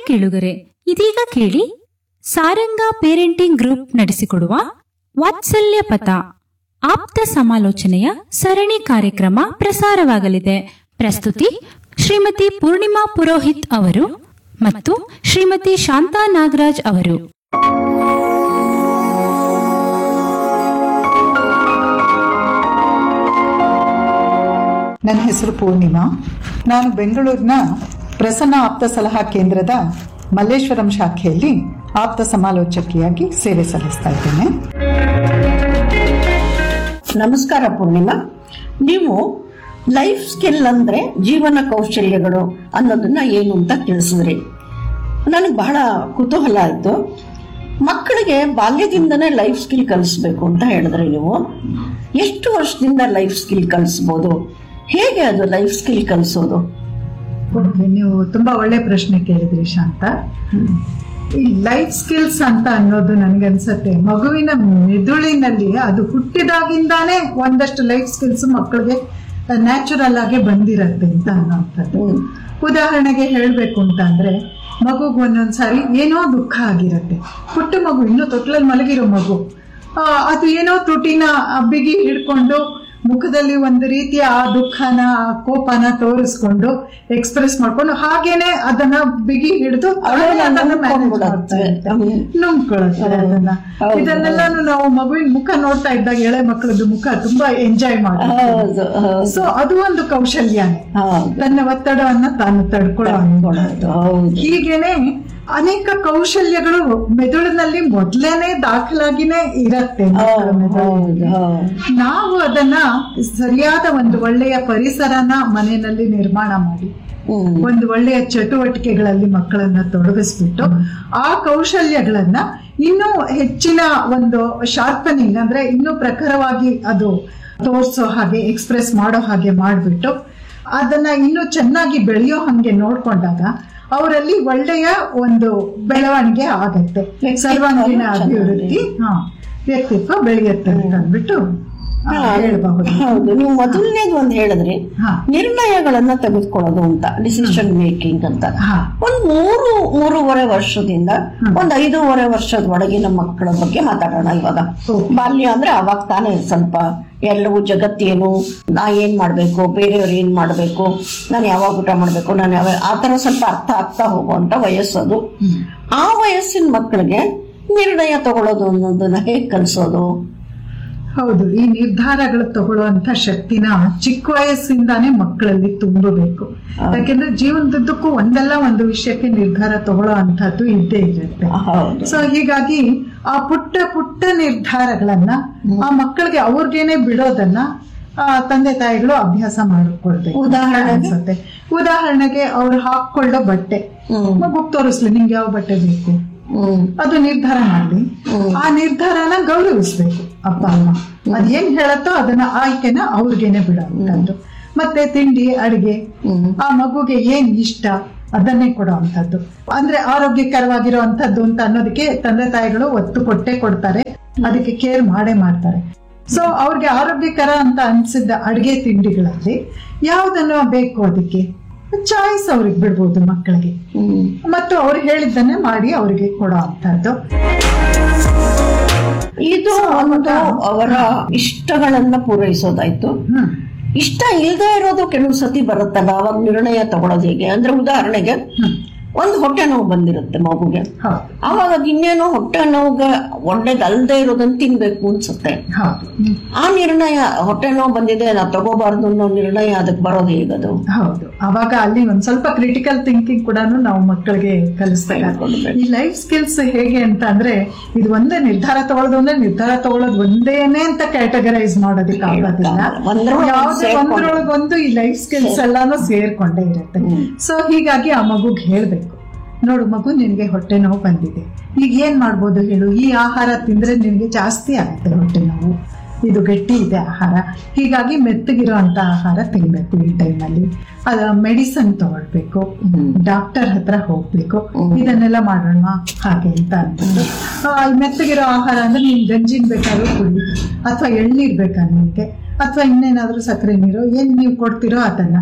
ಕೇಳುಗರೆ ಇದೀಗ ಕೇಳಿ ಸಾರಂಗ ಪೇರೆಂಟಿಂಗ್ ಗ್ರೂಪ್ ನಡೆಸಿಕೊಡುವ ವಾತ್ಸಲ್ಯ ಪಥ ಆಪ್ತ ಸಮಾಲೋಚನೆಯ ಸರಣಿ ಕಾರ್ಯಕ್ರಮ ಪ್ರಸಾರವಾಗಲಿದೆ ಪ್ರಸ್ತುತಿ ಶ್ರೀಮತಿ ಪೂರ್ಣಿಮಾ ಪುರೋಹಿತ್ ಅವರು ಮತ್ತು ಶ್ರೀಮತಿ ಶಾಂತಾ ನಾಗರಾಜ್ ಅವರು ನನ್ನ ಹೆಸರು ಪೂರ್ಣಿಮಾ ನಾನು ಬೆಂಗಳೂರಿನ ಪ್ರಸನ್ನ ಆಪ್ತ ಸಲಹಾ ಕೇಂದ್ರದ ಮಲ್ಲೇಶ್ವರಂ ಶಾಖೆಯಲ್ಲಿ ಆಪ್ತ ಸಮಾಲೋಚಕಿಯಾಗಿ ಸೇವೆ ಸಲ್ಲಿಸ್ತಾ ಇದ್ದೇನೆ ನಮಸ್ಕಾರ ಪೂರ್ಣಿಮಾ ನೀವು ಲೈಫ್ ಸ್ಕಿಲ್ ಅಂದ್ರೆ ಜೀವನ ಕೌಶಲ್ಯಗಳು ಅನ್ನೋದನ್ನ ಏನು ಅಂತ ತಿಳಿಸಿದ್ರಿ ನನಗೆ ಬಹಳ ಕುತೂಹಲ ಆಯ್ತು ಮಕ್ಕಳಿಗೆ ಬಾಲ್ಯದಿಂದನೇ ಲೈಫ್ ಸ್ಕಿಲ್ ಕಲಿಸ್ಬೇಕು ಅಂತ ಹೇಳಿದ್ರಿ ನೀವು ಎಷ್ಟು ವರ್ಷದಿಂದ ಲೈಫ್ ಸ್ಕಿಲ್ ಕಲಿಸ್ಬೋದು ಹೇಗೆ ಅದು ಲೈಫ್ ಸ್ಕಿಲ್ ಕಲಿಸೋದು ಓಕೆ ನೀವು ತುಂಬಾ ಒಳ್ಳೆ ಪ್ರಶ್ನೆ ಕೇಳಿದ್ರಿ ಶಾಂತ ಈ ಲೈಫ್ ಸ್ಕಿಲ್ಸ್ ಅಂತ ಅನ್ನೋದು ನನ್ಗನ್ಸತ್ತೆ ಮಗುವಿನ ಮೆದುಳಿನಲ್ಲಿ ಅದು ಹುಟ್ಟಿದಾಗಿಂದಾನೇ ಒಂದಷ್ಟು ಲೈಫ್ ಸ್ಕಿಲ್ಸ್ ಮಕ್ಕಳಿಗೆ ನ್ಯಾಚುರಲ್ ಆಗಿ ಬಂದಿರತ್ತೆ ಅಂತ ಅನ್ನೋಂಥದ್ದು ಹ್ಮ್. ಉದಾಹರಣೆಗೆ ಹೇಳ್ಬೇಕು ಅಂತ ಅಂದ್ರೆ ಮಗುಗ್ ಒಂದೊಂದ್ಸಾರಿ ಏನೋ ದುಃಖ ಆಗಿರತ್ತೆ ಪುಟ್ಟ ಮಗು ಇನ್ನೂ ತೊಟ್ಲಲ್ಲಿ ಮಲಗಿರೋ ಮಗು ಆ, ಅದು ಏನೋ ತುಟಿನ ಆ ಬಿಗಿ ಹಿಡ್ಕೊಂಡು ಮುಖದಲ್ಲಿ ಒಂದು ರೀತಿಯ ಆ ದುಃಖನ ಆ ಕೋಪನ ತೋರಿಸ್ಕೊಂಡು ಎಕ್ಸ್ಪ್ರೆಸ್ ಮಾಡ್ಕೊಂಡು ಹಾಗೇನೆ ಅದನ್ನ ಬಿಗಿ ಹಿಡಿದು ಅವಳನ್ನ ಅದನ್ನ manage ನುಂಗ್ಕೊಂಡ್ಬಿಡತ್ತೆ. ಮಾಡ್ತಾ ಇರುತ್ತೆ. ಹ್ಮ್. ನುಂಗ್ಕೊಳತ್ತೆ ಅದನ್ನ ಹೌದು. ಇದನ್ನೆಲ್ಲಾನು ನಾವು ಮಗುವಿನ ಮುಖ ನೋಡ್ತಾ ಇದ್ದಾಗ ಎಳೆ ಮಕ್ಕಳದ್ದು ಮುಖ ತುಂಬಾ ಎಂಜಾಯ್ ಮಾಡಿ ಹೌದು ಹೌದು ಸೊ ಅದು ಒಂದು ಕೌಶಲ್ಯನೇ ಹೌದು ತನ್ನ ಒತ್ತಡವನ್ನ ತಾನು ತಡ್ಕೊಳ್ಳೋ ತಡ್ಕೊಳ್ಳೋದು, ಹೌದು. ಹೀಗೇನೆ ಅನೇಕ ಕೌಶಲ್ಯಗಳು ಮೆದುಳಿನಲ್ಲಿ ಮೊದ್ಲೇನೆ ದಾಖಲಾಗಿನೇ ಇರತ್ತೆ ಮಕ್ಕಳ ಹೌದು ಮೆದುಳಿನಲ್ಲಿ. ಹೌದು ಹೌದು ನಾವು ಅದನ್ನ ಸರಿಯಾದ ಒಂದು ಒಳ್ಳೆಯ ಪರಿಸರನ ಮನೆಯಲ್ಲಿ ನಿರ್ಮಾಣ ಮಾಡಿ ಹ್ಮ್ ಒಂದು ಒಳ್ಳೆಯ ಚಟುವಟಿಕೆಗಳಲ್ಲಿ ಮಕ್ಕಳನ್ನ ತೊಡಗಿಸ್ಬಿಟ್ಟು ಆ ಕೌಶಲ್ಯಗಳನ್ನ ಇನ್ನೂ ಹೆಚ್ಚಿನ ಒಂದು ಶಾರ್ಪನಿಂಗ್ ಅಂದ್ರೆ ಇನ್ನೂ ಪ್ರಖರವಾಗಿ ಅದು ತೋರಿಸೋ ಹಾಗೆ ಎಕ್ಸ್ಪ್ರೆಸ್ ಮಾಡೋ ಹಾಗೆ ಮಾಡ್ಬಿಟ್ಟು ಅದನ್ನ ಇನ್ನೂ ಚೆನ್ನಾಗಿ ಬೆಳೆಯೋ ಹಂಗೆ ನೋಡ್ಕೊಂಡಾಗ ಅವರಲ್ಲಿ ಒಳ್ಳೆಯ ಒಂದು ಬೆಳವಣಿಗೆ ಆಗತ್ತೆ ವ್ಯಕ್ತಿತ್ವ ಸರ್ವಾಂಗೀಣ ಚೆನ್ನಾಗಿ. ಅಭಿವೃದ್ಧಿ ಹಾ ವ್ಯಕ್ತಿತ್ವ ಬೆಳೆಯುತ್ತೆ ಅಂತ ಅಂದ್ಬಿಟ್ಟು ಆ, ಹೇಳ್ಬಹುದು ಹೌದು ನೀವು ಮೊದಲನೇದು ಒಂದು ಹೇಳಿದ್ರಿ ಹಾ. ನಿರ್ಣಯಗಳನ್ನ ತೆಗೆದುಕೊಳ್ಳೋದು ಅಂತ ಡಿಸಿಷನ್ ಮೇಕಿಂಗ್ ಅಂತ ಹಾ. ಒಂದ್ ಮೂರು ಮೂರುವರೆ ವರ್ಷದಿಂದ ಒಂದ್ ಐದೂವರೆ ವರ್ಷದ ಒಳಗಿನ ಮಕ್ಕಳ ಬಗ್ಗೆ ಮಾತಾಡೋಣ ಇವಾಗ ಓಕೆ. ಬಾಲ್ಯ ಅಂದ್ರೆ ಅವಾಗ ತಾನೇ ಸ್ವಲ್ಪ ಎಲ್ಲವೂ ಜಗತ್ತೇನು ನಾ ಏನ್ ಮಾಡ್ಬೇಕು ಬೇರೆಯವ್ರು ಏನ್ ಮಾಡ್ಬೇಕು ನಾನು ಯಾವಾಗ ಊಟ ಮಾಡ್ಬೇಕು ನಾನು ಯಾವ ಆ ತರ ಸ್ವಲ್ಪ ಅರ್ಥ ಆಗ್ತಾ ಹೋಗುವಂತ ವಯಸ್ಸದು ಆ ವಯಸ್ಸಿನ ಮಕ್ಕಳಿಗೆ ನಿರ್ಣಯ ತಗೊಳ್ಳೋದು ಅನ್ನೋದನ್ನ ಹೇಗ್ ಕಲಿಸೋದು ಹೌದು ಈ ನಿರ್ಧಾರಗಳು ತಗೊಳ್ಳುವಂತ ಶಕ್ತಿನ ಚಿಕ್ಕ ವಯಸ್ಸಿಂದಾನೇ ಮಕ್ಕಳಲ್ಲಿ ತುಂಬಬೇಕು ಯಾಕೆಂದ್ರೆ ಜೀವನದುದ್ದಕ್ಕೂ ಒಂದಲ್ಲ ಒಂದು ವಿಷಯಕ್ಕೆ ನಿರ್ಧಾರ ತಗೊಳ್ಳೋ ಅಂತದ್ದು ಇದ್ದೇ ಇರುತ್ತೆ ಹೌದು ಸೊ ಹೀಗಾಗಿ ಆ ಪುಟ್ಟ ಪುಟ್ಟ ನಿರ್ಧಾರಗಳನ್ನ ಆ ಮಕ್ಕಳಿಗೆ ಅವ್ರಿಗೇನೆ ಬಿಡೋದನ್ನ ಆ ತಂದೆ ತಾಯಿಗಳು ಅಭ್ಯಾಸ ಮಾಡಿಕೊಳ್ಬೇಕು ಅಂತ ಉದಾಹರಣೆಗೆ? ಅನ್ಸುತ್ತೆ ಉದಾಹರಣೆಗೆ ಅವ್ರು ಹಾಕೊಳ್ಳೋ ಬಟ್ಟೆ ಹ್ಮ್. ಮಗುಗ್ ತೋರಿಸ್ಲಿ ನಿಂಗೆ ಯಾವ ಬಟ್ಟೆ ಬೇಕು ಹ್ಮ್ ಅದು ನಿರ್ಧಾರ ಮಾಡ್ಲಿ ಆ ನಿರ್ಧಾರನ ಗೌರವಿಸ್ಬೇಕು ಅಪ್ಪ ಅಮ್ಮ ಅದೇನ್ ಹೇಳತ್ತೋ ಅದನ್ನ ಆಯ್ಕೆನ ಅವ್ರಿಗೇನೆ ಬಿಡುವಂತದ್ದು ಮತ್ತೆ ತಿಂಡಿ ಅಡಿಗೆ ಆ ಮಗುಗೆ ಏನ್ ಇಷ್ಟ ಅದನ್ನೇ ಕೊಡೋ ಅಂತದ್ದು ಅಂದ್ರೆ ಆರೋಗ್ಯಕರವಾಗಿರೋ ಅಂತದ್ದು ಅಂತ ಅನ್ನೋದಕ್ಕೆ ತಂದೆ ತಾಯಿಗಳು ಒತ್ತು ಕೊಟ್ಟೆ ಕೊಡ್ತಾರೆ ಅದಕ್ಕೆ ಕೇರ್ ಮಾಡೇ ಮಾಡ್ತಾರೆ ಸೊ ಅವ್ರಿಗೆ ಆರೋಗ್ಯಕರ ಅಂತ ಅನ್ಸಿದ್ದ ಅಡಿಗೆ ತಿಂಡಿಗಳಲ್ಲಿ ಯಾವ್ದನ್ನು ಬೇಕು ಅದಕ್ಕೆ ಚಾಯ್ಸ್ ಅವ್ರಿಗೆ ಬಿಡ್ಬೋದು ಮಕ್ಕಳಿಗೆ ಹ್ಮ್ ಮತ್ತು ಅವ್ರು ಹೇಳಿದ್ದನ್ನೇ ಮಾಡಿ ಅವರಿಗೆ ಕೊಡೋ ಅಂತದ್ದು ಇದು ಒಂದು ಅವರ ಇಷ್ಟಗಳನ್ನ ಪೂರೈಸೋದಾಯ್ತು ಹ್ಮ್ ಇಷ್ಟ ಇಲ್ಲದೆ ಇರೋದು ಕೆಲವು ಸತಿ ಬರುತ್ತಲ್ಲ ಅವಾಗ ನಿರ್ಣಯ ತಗೊಳ್ಳೋದು ಹೇಗೆ ಅಂದ್ರೆ ಉದಾಹರಣೆಗೆ ಒಂದು ಹೊಟ್ಟೆ ನೋವು ಬಂದಿರುತ್ತೆ ಮಗುಗೆ ಹೌದು ಅವಾಗ ಅದು ಇನ್ನೇನೋ ಹೊಟ್ಟೆ ನೋವುಗೆ ಒಳ್ಳೇದಲ್ದೇ ಇರೋದನ್ನ ತಿನ್ಬೇಕು ಅನ್ಸುತ್ತೆ ಹೌದು ಆ ನಿರ್ಣಯ ಹೊಟ್ಟೆ ನೋವು ಬಂದಿದೆ ನಾ ತಗೋಬಾರ್ದು ಅನ್ನೋ ನಿರ್ಣಯ ಅದಕ್ಕೆ ಬರೋದು ಹೇಗದು ಹೌದು ಅವಾಗ ಅಲ್ಲಿ ಒಂದ್ ಸ್ವಲ್ಪ ಕ್ರಿಟಿಕಲ್ ಥಿಂಕಿಂಗ್ ಕೂಡ ನಾವು ಮಕ್ಕಳಿಗೆ ಕಲಿಸ್ಬೇಕಾಗುತ್ತೆ ಈ ಲೈಫ್ ಸ್ಕಿಲ್ಸ್ ಹೇಗೆ ಅಂತ ಅಂದ್ರೆ ಇದು ಒಂದೇ ನಿರ್ಧಾರ ತಗೊಳ್ಳೋದು ಅಂದ್ರೆ ನಿರ್ಧಾರ ತಗೊಳ್ಳೋದು ಒಂದೇನೆ ಅಂತ ಕ್ಯಾಟಗರೈಸ್ ಮಾಡೋದಕ್ಕೆ ಆಗೋದಿಲ್ಲ ಒಂದ್ರೊಳಗೆ ಯಾವ್ದೇ ಸೇರ್ಕೊಂಡು. ಒಂದ್ರೊಳಗೊಂದು ಈ ಲೈಫ್ ಸ್ಕಿಲ್ಸ್ ಎಲ್ಲಾನು ಸೇರ್ಕೊಂಡೇ ಇರುತ್ತೆ ಸೊ ಹೀಗಾಗಿ ಆ ಮಗುಗ್ ಹೇಳ್ಬೇಕು ನೋಡು ಮಗು ನಿನ್ಗೆ ಹೊಟ್ಟೆ ನೋವು ಬಂದಿದೆ ಈಗ ಏನ್ ಮಾಡ್ಬೋದು ಹೇಳು ಈ ಆಹಾರ ತಿಂದ್ರೆ ನಿನ್ಗೆ ಜಾಸ್ತಿ ಆಗುತ್ತೆ ಹೊಟ್ಟೆ ನೋವು ಇದು ಗಟ್ಟಿ ಇದೆ ಆಹಾರ ಹೀಗಾಗಿ ಮೆತ್ತಗಿರೋ ಅಂತ ಆಹಾರ ತಿನ್ಬೇಕು ಈ ಟೈಮಲ್ಲಿ ಅದ ಮೆಡಿಸನ್ ತಗೊಳ್ಬೇಕು ಡಾಕ್ಟರ್ ಹತ್ರ ಹೋಗ್ಬೇಕು ಇದನ್ನೆಲ್ಲ ಮಾಡೋಣ ಹಾಗೆ ಅಂತ ಅಂದ್ಬಿಟ್ಟು ಆ, ಈ ಮೆತ್ತಗಿರೋ ಆಹಾರ ಅಂದ್ರೆ ನೀನ್ ಗಂಜಿನ್ ಬೇಕಾದ್ರೂ ಕುಡಿ ಅಥವಾ ಎಳ್ನೀರ್ ಬೇಕಾ ನಿನ್ಗೆ ಅಥವಾ ಇನ್ನೇನಾದ್ರೂ ಸಕ್ಕರೆ ನೀರು ಏನ್ ನೀವು ಕೊಡ್ತಿರೋ ಅದನ್ನ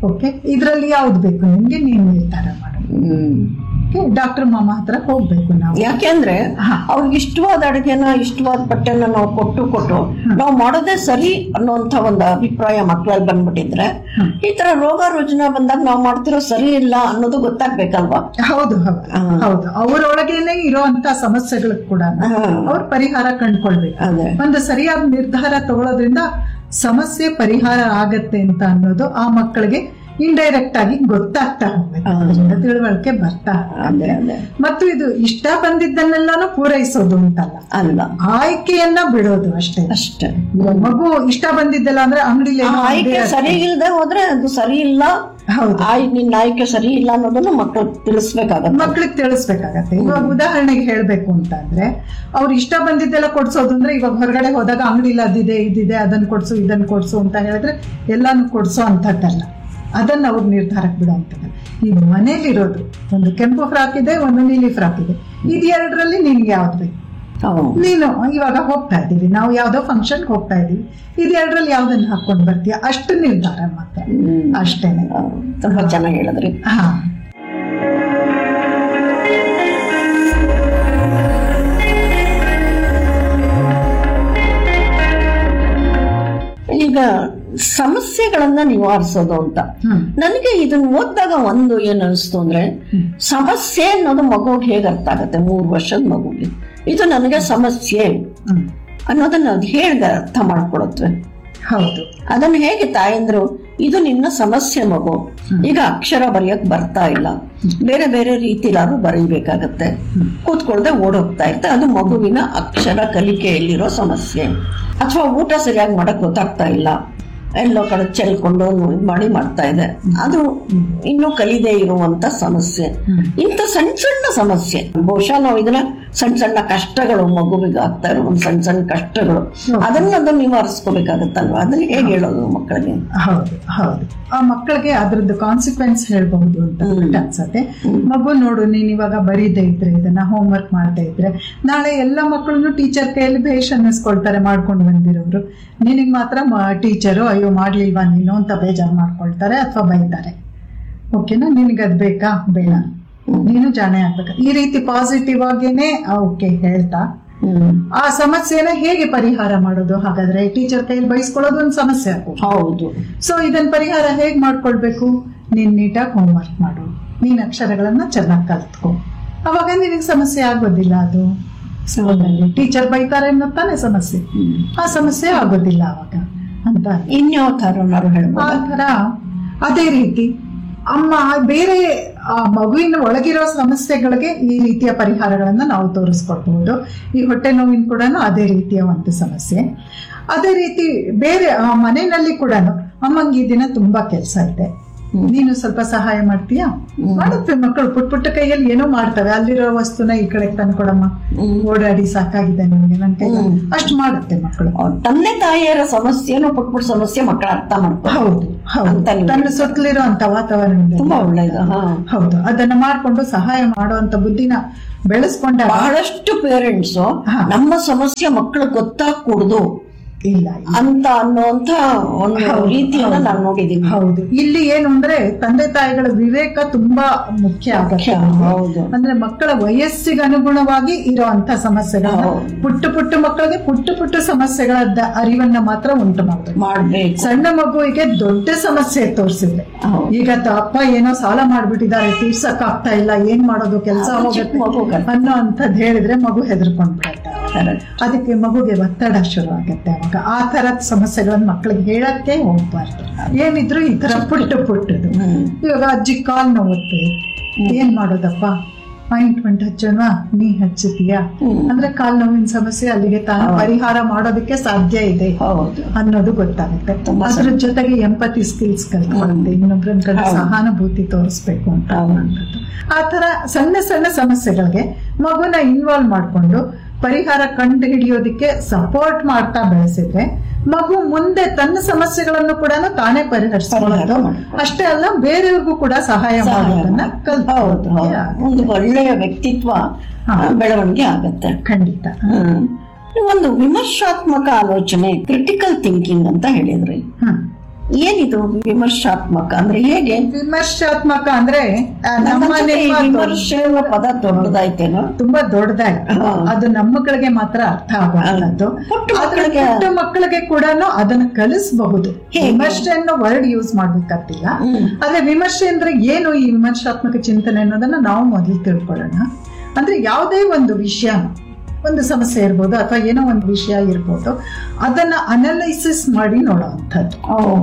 ಓಕೆ ಇದ್ರಲ್ಲಿ ಯಾವ್ದು ಬೇಕು ನಿಮ್ಗೆ ನೀನ್ ನಿರ್ಧಾರ ಮಾಡು ಡಾಕ್ಟರ್ ಮಾಮ ಹತ್ರ ಹೋಗ್ಬೇಕು ನಾವು ಯಾಕೆಂದ್ರೆ ಹಾ. ಅವ್ರಿಗೆ ಇಷ್ಟವಾದ ಅಡುಗೆನ ಇಷ್ಟವಾದ ಬಟ್ಟೆನ ನಾವು ಕೊಟ್ಟು ಕೊಟ್ಟು ನಾವು ಮಾಡೋದೇ ಸರಿ ಅನ್ನೋಂಥ ಒಂದು ಅಭಿಪ್ರಾಯ ಮಕ್ಕಳಲ್ಲಿ ಬಂದ್ಬಿಟ್ಟಿದ್ರೆ ಈ ತರ ರೋಗ ರುಜಿನ ಬಂದಾಗ ನಾವು ಮಾಡ್ತಿರೋ ಸರಿ ಇಲ್ಲ ಅನ್ನೋದು ಗೊತ್ತಾಗ್ಬೇಕಲ್ವಾ ಹೌದು ಹೌದು ಹಾ. ಹೌದು ಅವರೊಳಗೇನೆ ಇರೋಂತ ಸಮಸ್ಯೆಗಳು ಕೂಡ ಹಾ. ಅವ್ರ ಪರಿಹಾರ ಕಂಡ್ಕೊಳ್ಬೇಕು ಅದೇ ಒಂದು ಸರಿಯಾದ ನಿರ್ಧಾರ ತಗೊಳ್ಳೋದ್ರಿಂದ ಸಮಸ್ಯೆ ಪರಿಹಾರ ಆಗತ್ತೆ ಅಂತ ಅನ್ನೋದು ಆ ಮಕ್ಕಳಿಗೆ ಇಂಡೈರೆಕ್ಟ್ ಆಗಿ ಗೊತ್ತಾಗ್ತಾ ಹೋಗುತ್ತೆ ಹಾ. ಅದರಿಂದ ತಿಳುವಳಿಕೆ ಬರ್ತಾ ಅದೇ ಅದೇ ಮತ್ತು ಇದು ಇಷ್ಟ ಬಂದಿದ್ದನ್ನೆಲ್ಲಾನು ಪೂರೈಸೋದು ಅಂತಲ್ಲ ಅಲ್ಲ ಆಯ್ಕೆಯನ್ನ ಬಿಡೋದು ಅಷ್ಟೇ ಅಷ್ಟೇ ಇವಾಗ ಮಗು ಇಷ್ಟ ಬಂದಿದ್ದಲ್ಲ ಅಂದ್ರೆ ಅಂಗಡಿಲಿ ಆ ಆಯ್ಕೆ ಸರಿ ಇಲ್ಲದೆ ಹೋದ್ರೆ ಅದು ಸರಿ ಇಲ್ಲ ಹೌದು ಆಯ್ ನಿನ್ನ ಆಯ್ಕೆ ಸರಿ ಇಲ್ಲ ಅನ್ನೋದನ್ನ ಮಕ್ಕಳು ತಿಳಿಸ್ಬೇಕಾಗತ್ತೆ ಮಕ್ಳಿಗೆ ತಿಳಿಸ್ಬೇಕಾಗತ್ತೆ ಇವಾಗ ಉದಾಹರಣೆಗೆ ಹೇಳ್ಬೇಕು ಅಂತ ಅಂದ್ರೆ ಅವ್ರು ಇಷ್ಟ ಬಂದಿದ್ದೆಲ್ಲ ಕೊಡ್ಸೋದು ಅಂದ್ರೆ ಇವಾಗ ಹೊರಗಡೆ ಹೋದಾಗ ಅಂಗಡಿಲಿ ಅದಿದೆ ಇದಿದೆ ಅದನ್ನ ಕೊಡ್ಸು ಇದನ್ನ ಕೊಡ್ಸು ಅಂತ ಹೇಳಿದ್ರೆ ಎಲ್ಲಾನು ಕೊಡ್ಸೋ ಅಂತದ್ದಲ್ಲ ಅದನ್ನ ಅವ್ರು ನಿರ್ಧಾರಕ್ಕೆ ಬಿಡೋ ಅಂತದ್ದು ಈಗ ಮನೇಲಿರೋದು ಒಂದು ಕೆಂಪು ಫ್ರಾಕ್ ಇದೆ ಒಂದು ನೀಲಿ ಫ್ರಾಕ್ ಇದೆ ಇದು ಎರಡರಲ್ಲಿ ನಿನ್ಗೆ ಯಾವ್ದು ಬೇಕು ಹೌದು. ನೀನು ಇವಾಗ ಹೋಗ್ತಾ ಇದ್ದೀವಿ ನಾವು ಯಾವ್ದೋ ಫಂಕ್ಷನ್ ಹೋಗ್ತಾ ಇದೀವಿ ಇದು ಎರಡರಲ್ಲಿ ಯಾವ್ದನ್ನ ಹಾಕೊಂಡ್ ಬರ್ತೀಯ ಅಷ್ಟು ನಿರ್ಧಾರ ಮಾತ್ರ ಹ್ಮ್. ಅಷ್ಟೇನೆ ಹೌದು. ತುಂಬಾ ಚೆನ್ನಾಗಿ ಹೇಳಿದ್ರಿ ಹಾ ಈಗ ಸಮಸ್ಯೆಗಳನ್ನ ನಿವಾರಿಸೋದು ಅಂತ ಹ್ಮ್ ನನಗೆ ಇದನ್ನ ಓದಿದಾಗ ಒಂದು ಏನ್ ಅನಿಸ್ತು ಅಂದ್ರೆ ಸಮಸ್ಯೆ ಅನ್ನೋದು ಮಗುಗೆ ಹೇಗೆ ಅರ್ಥ ಆಗತ್ತೆ ಮೂರು ವರ್ಷದ ಮಗುಗೆ ಇದು ನನಗೆ ಸಮಸ್ಯೆ ಹ್ಮ್ ಅನ್ನೋದನ್ನ ಅದು ಹೇಗೆ ಅರ್ಥ ಮಾಡ್ಕೊಳತ್ವೆ ಹೌದು ಅದನ್ನ ಹೇಗೆ ತಾಯಂದ್ರು ಇದು ನಿನ್ನ ಸಮಸ್ಯೆ ಮಗು ಈಗ ಅಕ್ಷರ ಬರೆಯಕ್ ಬರ್ತಾ ಇಲ್ಲ ಬೇರೆ ಬೇರೆ ರೀತಿಲಾರು ಬರೀಬೇಕಾಗತ್ತೆ ಕೂತ್ಕೊಳ್ದೆ ಓಡೋಗ್ತಾ ಇರ್ತೆ ಅದು ಮಗುವಿನ ಅಕ್ಷರ ಕಲಿಕೆಯಲ್ಲಿರೋ ಸಮಸ್ಯೆ ಅಥವಾ ಊಟ ಸರಿಯಾಗಿ ಮಾಡಕ್ ಗೊತ್ತಾಗ್ತಾ ಇಲ್ಲ ಎಲ್ಲೋ ಕಡೆ ಚೆಲ್ಕೊಂಡು ಇದ್ ಮಾಡಿ ಮಾಡ್ತಾ ಇದೆ ಅದು ಇನ್ನೂ ಕಲಿದೇ ಇರುವಂತ ಸಮಸ್ಯೆ ಇಂಥ ಸಣ್ಣ ಸಣ್ಣ ಸಮಸ್ಯೆ ಬಹುಶಃ ನಾವು ಇದನ್ನ ಸಣ್ಣ ಸಣ್ಣ ಕಷ್ಟಗಳು ಮಗುವಿಗೆ ಆಗ್ತಾ ಇರೋ ಒಂದು ಸಣ್ಣ ಸಣ್ಣ ಕಷ್ಟಗಳು ಅದನ್ನ ಅದನ್ನ ನಿವಾರಿಸ್ಕೋಬೇಕಾಗತ್ತಲ್ವಾ ಅದನ್ನ ಹೇಗೆ ಹೇಳೋದು ಮಕ್ಕಳಿಗೆ ಹೌದು ಹೌದು ಆ ಮಕ್ಕಳಿಗೆ ಅದ್ರದ್ದು ಕಾನ್ಸಿಕ್ವೆನ್ಸ್ ಹೇಳ್ಬಹುದು ಅಂತ ಬಿಟ್ಟು ಅನ್ಸತ್ತೆ ಮಗು ನೋಡು ನೀನ್ ಇವಾಗ ಬರೀದೇ ಇದ್ರೆ ಇದನ್ನ ಹೋಮ್ ವರ್ಕ್ ಮಾಡದೇ ಇದ್ರೆ ನಾಳೆ ಎಲ್ಲ ಮಕ್ಕಳನ್ನು ಟೀಚರ್ ಕೈಯಲ್ಲಿ ಭೇಷ್ ಅನ್ನಿಸ್ಕೊಳ್ತಾರೆ ಮಾಡ್ಕೊಂಡು ಬಂದಿರೋರು ನಿನಗ್ ಮಾತ್ರ ಟೀಚರು ಅಯ್ಯೋ ಮಾಡ್ಲಿಲ್ವಾ ನೀನು ಅಂತ ಬೇಜಾರು ಮಾಡ್ಕೊಳ್ತಾರೆ ಅಥವಾ ಬೈತಾರೆ ಓಕೆನಾ ನಿನಗದ್ ಬೇಕಾ ಬೇಡ ನೀನು ಜಾಣೆ ಆಗ್ಬೇಕು ಈ ರೀತಿ ಪಾಸಿಟಿವ್ ಆಗೇನೆ ಓಕೆ ಹೇಳ್ತಾ ಹ್ಮ್ ಆ ಸಮಸ್ಯೆನ ಹೇಗೆ ಪರಿಹಾರ ಮಾಡೋದು ಹಾಗಾದ್ರೆ ಟೀಚರ್ ಕೈಯಲ್ಲಿ ಬೈಸ್ಕೊಳ್ಳೋದು ಒಂದು ಸಮಸ್ಯೆ ಆಗುತ್ತೆ ಹೌದು ಸೊ ಇದನ್ನ ಪರಿಹಾರ ಹೇಗ್ ಮಾಡ್ಕೊಳ್ಬೇಕು ನೀನ್ ನೀಟಾಗಿ ಹೋಮ್ ವರ್ಕ್ ಮಾಡು ನೀನ್ ಅಕ್ಷರಗಳನ್ನ ಚೆನ್ನಾಗಿ ಕಲ್ತ್ಕೊ ಅವಾಗ ನಿನಗೆ ಸಮಸ್ಯೆ ಆಗೋದಿಲ್ಲ ಅದು ಟೀಚರ್ ಬೈತಾರೆ ಅನ್ನೋ ತಾನೇ ಸಮಸ್ಯೆ ಆ ಸಮಸ್ಯೆ ಆಗೋದಿಲ್ಲ ಅವಾಗ ಅಂತ ಇನ್ಯಾವ ಥರನಾರು ಆ ಹೇಳ್ಬೋದು ತರ ಅದೇ ರೀತಿ ಅಮ್ಮ ಬೇರೆ ಆ ಮಗುವಿನ ಒಳಗಿರೋ ಸಮಸ್ಯೆಗಳಿಗೆ ಈ ರೀತಿಯ ಪರಿಹಾರಗಳನ್ನ ನಾವು ತೋರಿಸ್ಕೊಡ್ಬಹುದು ಈ ಹೊಟ್ಟೆ ನೋವಿನ ಕೂಡ ಅದೇ ರೀತಿಯ ಒಂದು ಸಮಸ್ಯೆ ಅದೇ ರೀತಿ ಬೇರೆ ಆ ಮನೆಯಲ್ಲಿ ಕೂಡ ಅಮ್ಮಂಗೆ ಈ ದಿನ ತುಂಬಾ ಕೆಲಸ ಇದೆ ನೀನು ಸ್ವಲ್ಪ ಸಹಾಯ ಮಾಡ್ತೀಯಾ ಮಾಡುತ್ತವೆ ಮಕ್ಕಳು ಪುಟ್ ಪುಟ್ಟ ಕೈಯಲ್ಲಿ ಏನೋ ಮಾಡ್ತವೆ ಅಲ್ಲಿರೋ ವಸ್ತುನ ಈ ಕಡೆ ತಂದ್ಕೊಡಮ್ಮ ಓಡಾಡಿ ಸಾಕಾಗಿದೆ ನನಗೆ ನನ್ ಕೈ ಅಷ್ಟು ಮಾಡುತ್ತೆ ಮಕ್ಕಳು ತಂದೆ ತಾಯಿಯರ ಸಮಸ್ಯೆನು ಪುಟ್ ಪುಟ್ ಸಮಸ್ಯೆ ಮಕ್ಕಳ ಅರ್ಥ ಮಾಡ್ಕೊ ಹೌದು ಹೌದು ಅಂತ ನೀವು- ತನ್ನ ಸುತ್ತಲಿರೋ ಅಂತ ವಾತಾವರಣದಲ್ಲಿ ತುಂಬಾ ಒಳ್ಳೇದು ಹಾ ಹೌದು ಅದನ್ನ ಮಾಡ್ಕೊಂಡು ಸಹಾಯ ಮಾಡುವಂತ ಬುದ್ಧಿನ ಬೆಳೆಸ್ಕೊಂಡ ಬಹಳಷ್ಟು ಪೇರೆಂಟ್ಸ್ ಹಾ. ನಮ್ಮ ಸಮಸ್ಯೆ ಮಕ್ಕಳು ಗೊತ್ತಾಗ್ಕೂಡ್ದು ಇಲ್ಲ ಅಂತ ಅನ್ನೋಂತ ಒಂದು ಹೌದು, ರೀತಿಯನ್ನ ಹೌದು. ನಾನು ನೋಡಿದೀನಿ ಹೌದು ಇಲ್ಲಿ ಏನು ಅಂದ್ರೆ ತಂದೆ ತಾಯಿಗಳ ವಿವೇಕ ತುಂಬಾ ಮುಖ್ಯ ಆಗತ್ತೆ ಹೌದು ಅಂದ್ರೆ ಮಕ್ಕಳ ವಯಸ್ಸಿಗೆ ಅನುಗುಣವಾಗಿ ಇರುವಂತ ಸಮಸ್ಯೆಗಳು ಹೌದು. ಪುಟ್ಟ ಪುಟ್ಟ ಮಕ್ಕಳಿಗೆ ಪುಟ್ಟ ಪುಟ್ಟ ಸಮಸ್ಯೆಗಳ ದ- ಅರಿವನ್ನ ಮಾತ್ರ ಉಂಟು ಮಾಡಬೇಕು ಮಾಡ್ಬೇಕು ಸಣ್ಣ ಮಗುವಿಗೆ ದೊಡ್ಡ ಸಮಸ್ಯೆ ತೋರಿಸಿದ್ರೆ ಹೌದು. ಈಗ ತ- ಅಪ್ಪ ಏನೋ ಸಾಲ ಮಾಡ್ಬಿಟ್ಟಿದ್ದಾರೆ ತೀರ್ಸಕ್ ಆಗ್ತಾ ಇಲ್ಲ ಏನ್ ಮಾಡೋದು ಕೆಲಸ ಅದು ಚಿಕ್ಕ ಮಗು ಹೋಗುತ್ತೆ ಕಷ್ಟ. ಅನ್ನೋ ಅಂತದ್ ಹೇಳಿದ್ರೆ ಮಗು ಹೆದರ್ಕೊಂಡ್ ಬಿಡುತ್ತೆ Correct. ಅದಕ್ಕೆ ಮಗುಗೆ ಒತ್ತಡ ಶುರು ಆಗತ್ತೆ ಅವಾಗ ಆ ತರದ ಸಮಸ್ಯೆಗಳನ್ನ ಮಕ್ಕಳಿಗೆ ಹೇಳಕ್ಕೆ ಹೋಗ್ಬಾರ್ದು ಏನಿದ್ರು ಈ ತರ ಪುಟ್ಟ ಪುಟ್ಟದು ಹ್ಮ್. ಇವಾಗ ಅಜ್ಜಿ ಕಾಲ್ ನೋವುತ್ತೆ ಏನ್ ಮಾಡೋದಪ್ಪ ಆಯಿಂಟ್ಮೆಂಟ್ ಹಚ್ಚೋಣ ನೀ ಹಚ್ಚುತ್ತೀಯಾ ಹ್ಮ್. ಅಂದ್ರೆ ಕಾಲ್ ನೋವಿನ ಸಮಸ್ಯೆ ಅಲ್ಲಿಗೆ ತಾನು ಪರಿಹಾರ ಮಾಡೋದಕ್ಕೆ ಸಾಧ್ಯ ಇದೆ ಹೌದು ಅನ್ನೋದು ಗೊತ್ತಾಗುತ್ತೆ ತುಂಬಾ ಅದ್ರ ಜೊತೆಗೆ ಎಂಪತಿ ಸ್ಕಿಲ್ಸ್ ಕಲ್ತ್ಕೊಳ್ಳುತ್ತೆ ಇನ್ನೊಬ್ರ ಕಡೆ ಹೌದು. ಸಹಾನುಭೂತಿ ತೋರಿಸ್ಬೇಕು ಅಂತ ಹೌದು. ಅನ್ನೋದು. ಆ ತರ ಸಣ್ಣ ಸಣ್ಣ ಸಮಸ್ಯೆಗಳಿಗೆ ಮಗುನ ಇನ್ವಾಲ್ವ್ ಮಾಡ್ಕೊಂಡು ಪರಿಹಾರ ಕಂಡು ಹಿಡಿಯೋದಿಕ್ಕೆ ಸಪೋರ್ಟ್ ಮಾಡ್ತಾ ಬೆಳೆಸಿದ್ರೆ ಮಗು ಮುಂದೆ ತನ್ನ ಸಮಸ್ಯೆಗಳನ್ನು ಕೂಡ ತಾನೇ ಪರಿಹರಿಸ್ಕೊಳ್ಳೋದು ಪರಿಹಾರ ಮಾಡ್ಕೊಳ್ಳೋದು. ಅಷ್ಟೇ ಅಲ್ಲ ಬೇರೆಯವ್ರಿಗೂ ಕೂಡ ಸಹಾಯ ಸಹಾಯ ಮಾಡೋದನ್ನ ಹೌದು ಕಲ್ತ್ಕೊಳ್ಳೋದಕ್ಕೆ ಹೌದು ಆಗುತ್ತೆ. ಒಂದು ಒಳ್ಳೆಯ ವ್ಯಕ್ತಿತ್ವ ಹಾ. ಆ, ಬೆಳವಣಿಗೆ ಆಗತ್ತೆ ಖಂಡಿತ ಹ್ಮ್ ಒಂದು ವಿಮರ್ಶಾತ್ಮಕ ಆಲೋಚನೆ ಕ್ರಿಟಿಕಲ್ ಥಿಂಕಿಂಗ್ ಅಂತ ಹೇಳಿದ್ರಿ ಹ್ಮ್ ಏನಿದು ವಿಮರ್ಶಾತ್ಮಕ ಅಂದ್ರೆ ಹೇಗೆ ವಿಮರ್ಶಾತ್ಮಕ ಅಂದ್ರೆ ಆ, ನಮ್ಮ ನಮ್ಮನೆ ನಿಮ್ಮ ವಿಮರ್ಶೆ ಅನ್ನೋ ಪದ ದೊಡ್ಡದಾಯ್ತೇನೋ ತುಂಬಾ ದೊಡ್ಡದಾಗಿ ಹಾ. ಅದು ನಮ್ಮ ಮಕ್ಕಳಿಗೆ ಮಾತ್ರ ಅರ್ಥ ಆಗುವಂತದ್ದು ಪುಟ್ಟ ಆದ್ರೆ ಮಕ್ಕಳಿಗೆ- ಪುಟ್ಟ ಮಕ್ಕಳಿಗೆ ಕೂಡ ಅದನ್ನ ಕಲಿಸಬಹುದು ಹೇಗೆ? ವಿಮರ್ಶೆ ಅನ್ನೋ ವರ್ಡ್ ಯೂಸ್ ಮಾಡ್ಬೇಕಾಗ್ತಿಲ್ಲ ಹ್ಮ್. ಆದ್ರೆ ವಿಮರ್ಶೆ ಅಂದ್ರೆ ಏನು ಈ ವಿಮರ್ಶಾತ್ಮಕ ಚಿಂತನೆ ಅನ್ನೋದನ್ನ ನಾವು ಮೊದಲು ತಿಳ್ಕೊಳ್ಳೋಣ ಅಂದ್ರೆ ಯಾವುದೇ ಒಂದು ವಿಷಯ ಒಂದು ಸಮಸ್ಯೆ ಇರ್ಬೋದು ಅಥವಾ ಏನೋ ಒಂದು ವಿಷಯ ಇರ್ಬೋದು ಅದನ್ನ ಅನಲೈಸಿಸ್ ಮಾಡಿ ನೋಡುವಂಥದ್ದು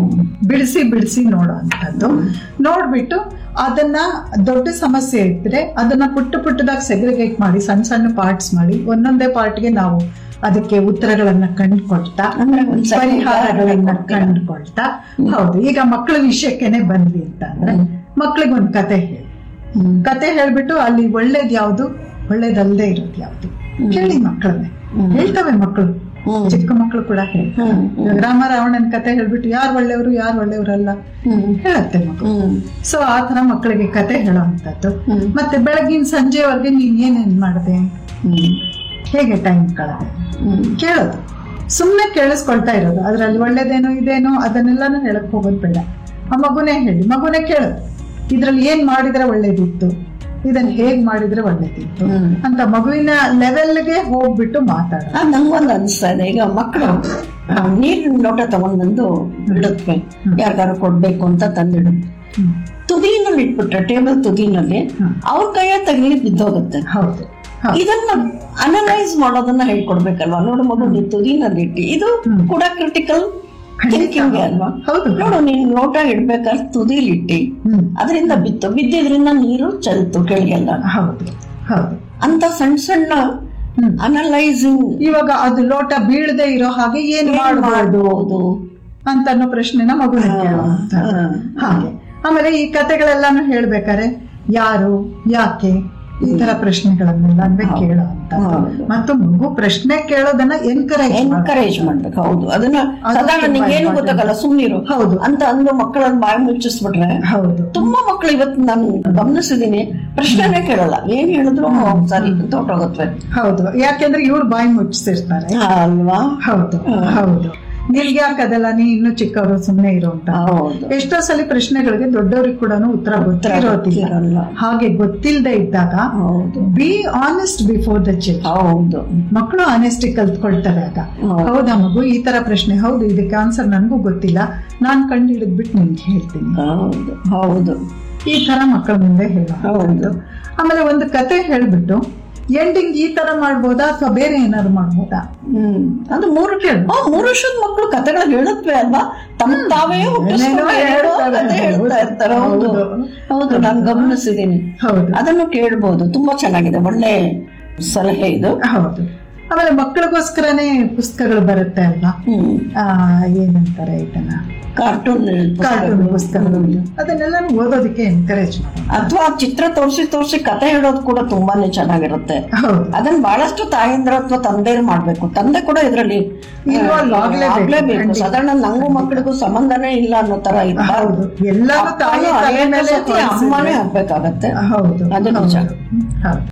ಬಿಡಿಸಿ ಬಿಡಿಸಿ ನೋಡುವಂಥದ್ದು ನೋಡ್ಬಿಟ್ಟು ಅದನ್ನ ದೊಡ್ಡ ಸಮಸ್ಯೆ ಇದ್ರೆ ಅದನ್ನ ಪುಟ್ಟ ಪುಟ್ಟದಾಗಿ ಸೆಗ್ರಿಗೇಟ್ ಮಾಡಿ ಸಣ್ಣ ಸಣ್ಣ ಪಾರ್ಟ್ಸ್ ಮಾಡಿ ಒಂದೊಂದೇ ಪಾರ್ಟ್ಗೆ ನಾವು ಅದಕ್ಕೆ ಉತ್ತರಗಳನ್ನ ಕಂಡುಕೊಳ್ತಾ ಅಂದ್ರೆ ಒಂದ್ ಸರಿ ಪರಿಹಾರಗಳನ್ನ ಉದಾಹರಣೆ ಕೊಡ್ತೀರಾ? ಕಂಡುಕೊಳ್ತಾ ಹೌದು ಈಗ ಮಕ್ಕಳ ವಿಷಯಕ್ಕೆನೆ ಬಂದ್ವಿ ಅಂತ ಅಂದ್ರೆ ಮಕ್ಳಿಗೆ ಒಂದು ಕತೆ ಹೇಳಿ ಕತೆ ಹೇಳ್ಬಿಟ್ಟು ಅಲ್ಲಿ ಒಳ್ಳೇದ್ ಯಾವ್ದು ಒಳ್ಳೇದಲ್ಲದೆ ಇರೋದು ಯಾವ್ದು ಹೇಳಿ ಮಕ್ಕಳನ್ನೇ ಹೇಳ್ತವೆ ಮಕ್ಕಳು ಹ್ಮ್. ಚಿಕ್ಕ ಮಕ್ಕಳು ಕೂಡ ಹೇಳ್ತವೆ ಹ್ಮ್. ರಾಮ ರಾವಣನ್ ಕತೆ ಹೇಳ್ಬಿಟ್ಟು ಯಾರು ಒಳ್ಳೆಯವರು ಯಾರು ಒಳ್ಳೆಯವರಲ್ಲ ಹ್ಮ್. ಹೇಳತ್ತೆ ಮಕ್ಕಳು ಹ್ಮ್. ಸೊ ಆ ತರ ಮಕ್ಕಳಿಗೆ ಕತೆ ಹೇಳೋವಂಥದ್ದು ಹ್ಮ್. ಮತ್ತೆ ಬೆಳಗಿನ ಸಂಜೆವರೆಗೆ ನೀನ್ ಏನೇನ್ ಮಾಡಿದೆ ಹ್ಮ್. ಹೇಗೆ ಟೈಮ್ ಕಳೆದೆ ಹ್ಮ್. ಕೇಳೋದು ಸುಮ್ಮನೆ ಕೇಳಿಸ್ಕೊಳ್ತಾ ಇರೋದು ಅದ್ರಲ್ಲಿ ಒಳ್ಳೇದೇನೋ ಇದೇನೋ ಅದನ್ನೆಲ್ಲಾನು ಹೇಳಕ್ ಹೋಗೋದು ಬೇಡ ಆ ಮಗುನೇ ಹೇಳಿ ಮಗುನೇ ಕೇಳೋದು ಇದ್ರಲ್ಲಿ ಏನ್ ಮಾಡಿದ್ರೆ ಒಳ್ಳೇದಿತ್ತು ಇದನ್ನ ಹೇಗ್ ಮಾಡಿದ್ರೆ ಒಳ್ಳೇದಿತ್ತು ಹ್ಮ್. ಅಂತ ಮಗುವಿನ ಲೆವೆಲ್ಗೆ ಹೋಗ್ಬಿಟ್ಟು ಮಾತಾಡೋದು ಆ, ನಂಗೊಂದು ಅನಿಸ್ತಾ ಇದೆ ಈಗ ಮಕ್ಕಳು ನೀರಿನ ಲೋಟ ತಗೊಂಡ್ ಬಂದು ಇಡುತ್ತವೆ ಯಾರಿಗಾರು ಕೊಡ್ಬೇಕು ಅಂತ ತಂದಿಡುತ್ತೆ ಹ್ಮ್. ತುದಿನಲ್ಲಿ ಇಟ್ಬಿಟ್ರೆ ಟೇಬಲ್ ತುದಿನಲ್ಲಿ ಹ್ಮ್. ಅವ್ರ ಕೈಯ ತಗಲಿ ಬಿದ್ದೋಗುತ್ತೆ ಹೌದು ಹೌದು. ಇದನ್ನ ಅನಲೈಸ್ ಮಾಡೋದನ್ನ ಹೇಳ್ಕೊಡ್ಬೇಕಲ್ವಾ ನೋಡು ಮಗು ನೀನ್ ತುದಿನಲ್ಲಿ ಇಟ್ಟಿ ಇದು ಹ್ಮ್. ಕೂಡ ಕ್ರಿಟಿಕಲ್ ಖಂಡಿತ ಥಿಂಕಿಂಗ್ ಅಲ್ವಾ ಹೌದು. ನೋಡು ನೀನ್ ಲೋಟ ಇಡ್ಬೇಕಾದ್ರೆ ತುದಿಲಿ ಇಟ್ಟಿ ಹ್ಮ್. ಅದರಿಂದ ಬಿತ್ತು ಬಿದ್ದಿದ್ರಿಂದ ನೀರು ಚಲ್ತು ಕೆಳಗೆಲ್ಲ ಹೌದು ಹೌದು ಅಂತ ಸಣ್ಣ ಸಣ್ಣ ಹ್ಮ್. ಅನಲೈಸಿಂಗ್ ಇವಾಗ ಅದು ಲೋಟ ಬೀಳದೆ ಇರೋ ಹಾಗೆ ಏನ್ ಮಾಡಬಹುದು ಮಾಡಬಹುದು ಅಂತ ಅನ್ನೋ ಪ್ರಶ್ನೆನ ಮಗುನ ಕೇಳುವಂಥದ್ದು. ಹಾ. ಹಾಗೆ ಆಮೇಲೆ ಈ ಕತೆಗಳೆಲ್ಲಾನು ಹೇಳ್ಬೇಕಾರೆ ಯಾರು ಯಾಕೆ ಈ ತರ ಪ್ರಶ್ನೆಗಳನ್ನೆಲ್ಲ ಅಂದ್ರೆ ಹೌದು. ಕೇಳುವಂಥದ್ದು ಹೌದು. ಮತ್ತು ಮಗು ಪ್ರಶ್ನೆ ಕೇಳೋದನ್ನ ಎನ್ಕರೇಜ್ ಎನ್ಕರೇಜ್ ಮಾಡ್ಬೇಕು ಹೌದು ಅದನ್ನ ಅದು ಸಾಧಾರಣ ತುಂಬಾ ನಿಂಗೇನು important. ಗೊತ್ತಾಗಲ್ಲ ಸುಮ್ಮನಿರು ಹೌದು. ಅಂತ ಅಂದು ಮಕ್ಕಳನ್ನ ಬಾಯಿ ಮುಚ್ಚಿಸ್ಬಿಟ್ರೆ ಹೌದು ತುಂಬಾ ಮಕ್ಕಳು ಇವತ್ತು ನಾನು ಗಮನಿಸಿದೀನಿ ಪ್ರಶ್ನೆನೇ ಕೇಳಲ್ಲ ಏನ್ ಹೇಳಿದ್ರು ಸರಿ ಅಂತ ಹೊರಟೋಗತ್ವೆ ಹೌದು ಯಾಕೆಂದ್ರೆ ಇವ್ರು ಬಾಯಿ ಮುಚ್ಚಿಸಿರ್ತಾರೆ ಅಲ್ವಾ ಹೌದು ಹೌದು ನಿಲ್ಗೆ ಯಾಕದಲ್ಲ ನೀ ಇನ್ನು ಚಿಕ್ಕವರು ಸುಮ್ಮನೆ ಇರೋ ಅಂತ ಹೌದು ಎಷ್ಟೋ ಸಲ ಪ್ರಶ್ನೆಗಳಿಗೆ ದೊಡ್ಡವ್ರಿಗೆ ಕೂಡ ಉತ್ತರ ಗೊತ್ತಿರೋದಿಲ್ಲ ಗೊತ್ತಿರಲ್ಲ. ಹಾಗೆ ಗೊತ್ತಿಲ್ಲದೆ ಇದ್ದಾಗ ಹೌದು be honest before the child ಹೌದು ಮಕ್ಕಳು ಆನೆಸ್ಟಿ ಕಲ್ತ್ಕೊಳ್ತಾರೆ ಆಗ ಹೌದು. ಹೌದಾ ಮಗು ಈ ತರ ಪ್ರಶ್ನೆ ಹೌದು ಇದಕ್ಕೆ ಆನ್ಸರ್ ನನಗೂ ಗೊತ್ತಿಲ್ಲ ನಾನ್ ಕಂಡು ಹಿಡಿದ್ಬಿಟ್ಟು ನಿಮ್ಗೆ ಹೇಳ್ತೀನಿ ಹೌದು ಹೌದು ಈ ತರ ಮಕ್ಕಳ ಮುಂದೆ ಹೇಳೋದು ಆಮೇಲೆ ಒಂದು ಕತೆ ಹೇಳ್ಬಿಟ್ಟು ಎಂಡಿಂಗ್ ಈ ತರ ಮಾಡ್ಬೋದಾ ಅಥವಾ ಬೇರೆ ಏನಾದ್ರು ಮಾಡ್ಬೋದಾ ಹ್ಮ್ ಅದು ಮೂರು ಓ, ಮೂರು ವರ್ಷದ ಮಕ್ಕಳು ಕತೆಗಳು ಹೇಳುತ್ತವೆ ಅಲ್ವಾ ತಮ್ಮ ತಾವೇ ಹುಟ್ಟಿಸ್ಕೊಂಡು ಏನೇನೋ ಏನೋ ಹೇಳ್ತಾರೆ. ಕತೆ ಹೇಳ್ತಾ ಇರ್ತಾರೆ ಹೌದು ಹೌದು. ಹೌದು ನಾನು ಗಮನಿಸಿದ್ದೀನಿ ಹೌದು ಅದನ್ನು ಕೇಳ್ಬೋದು ತುಂಬಾ ಚೆನ್ನಾಗಿದೆ ಒಳ್ಳೆ ಸಲಹೆ ಇದು ಹೌದು ಆಮೇಲೆ ಮಕ್ಕಳಿಗೋಸ್ಕರನೇ ಪುಸ್ತಕಗಳು ಬರುತ್ತೆ ಅಲ್ವಾ ಹ್ಮ್ ಆ ಏನಂತಾರೆ ಇದನ್ನ ಕಾರ್ಟೂನ್ ಕಾರ್ಟೂನ್ ಪುಸ್ತಕಗಳು ಅದನ್ನೆಲ್ಲ ಓದೋದಕ್ಕೆ ಎನ್ಕರೇಜ್ ಮಾಡೋದು ಅಥವಾ ಚಿತ್ರ ತೋರಿಸಿ ತೋರಿಸಿ ಕತೆ ಹೇಳೋದು ಕೂಡ ತುಂಬಾನೇ ಚೆನ್ನಾಗಿರುತ್ತೆ ಹೌದು ಅದನ್ನ ಬಹಳಷ್ಟು ತಾಯಂದ್ರ ಅಥವಾ ತಂದೆರು ಮಾಡ್ಬೇಕು ತಂದೆ ಕೂಡ ಇದರಲ್ಲಿ Involve ಆಗ್ಲೇಬೇಕು, ಆಗ್ಲೇಬೇಕು ಖಂಡಿತ. ಸಾಧಾರಣ ನಂಗೂ ಮಕ್ಕಳಿಗೂ ಸಂಬಂಧನೇ ಇಲ್ಲ ಅನ್ನೋ ತರ ಇಲ್ಲ ಹೌದು ಎಲ್ಲರೂ ತಾಯಿ ಅಪ್ಪನೂ ತಲೆ ಅನೇಕ ಮೇಲೆ ಸತಿ ಅಮ್ಮನೇ ಆಗ್ಬೇಕಾಗತ್ತೆ ಹೌದು ಅದು ನಿಜ. ಹೌದು. ಹೌದು